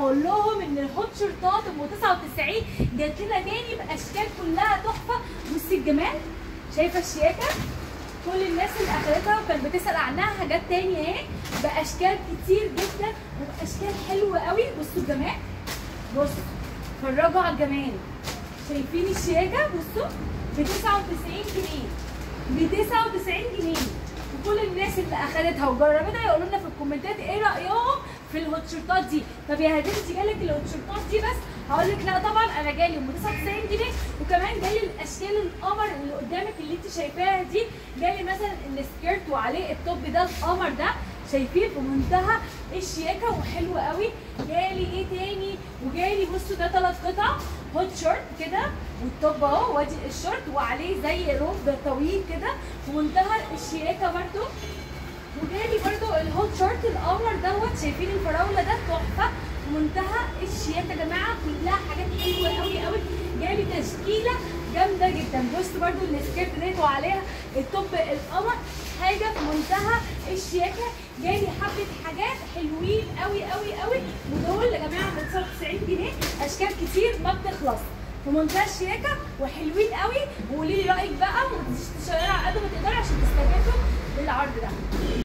اقول لهم ان الهوت شورتات ام 99 جات لنا تاني باشكال كلها تحفه بصي الجمال شايفه الشياكه كل الناس اللي اخدتها وكانت بتسال عنها جت تاني اهي باشكال كتير جدا وباشكال حلوه قوي بصوا الجمال بصوا اتفرجوا على الجمال شايفين الشياكه بصوا ب 99 جنيه ب 99 جنيه وكل الناس اللي اخدتها وجربتها يقولوا لنا في الكومنتات ايه رايهم في الهوت شورتات دي طب يا هدير انت جالك الهوت شورتات دي بس هقول لك لا طبعا انا جالي ام 99 جنيه وكمان جالي الاشكال القمر اللي قدامك اللي انت شايفاها دي جالي مثلا السكيرت وعليه التوب ده القمر ده شايفين في منتهى الشياكه وحلو قوي جالي ايه تاني وجالي بصوا ده ثلاث قطع هوت شورت كده والتوب اهو وادي الشورت وعليه زي روب طويل كده في منتهى الشياكه برده وجالي برده الهوت شورت القمر دوت شايفين الفراوله ده تحفه منتهى الشياكه يا جماعه كلها حاجات حلوه قوي قوي جالي تشكيله جامده جدا بص برده السكيرت ديت وعليها التوب القمر حاجه في منتهى الشياكه جالي حبه حاجات حلوين قوي قوي قوي ودول يا جماعه ب 99 جنيه اشكال كتير ما بتخلص في منتهى الشياكه وحلوين قوي وقولي لي رايك بقى وتشتغلي على قد ما تقدري عشان تستفادوا بالعرض ده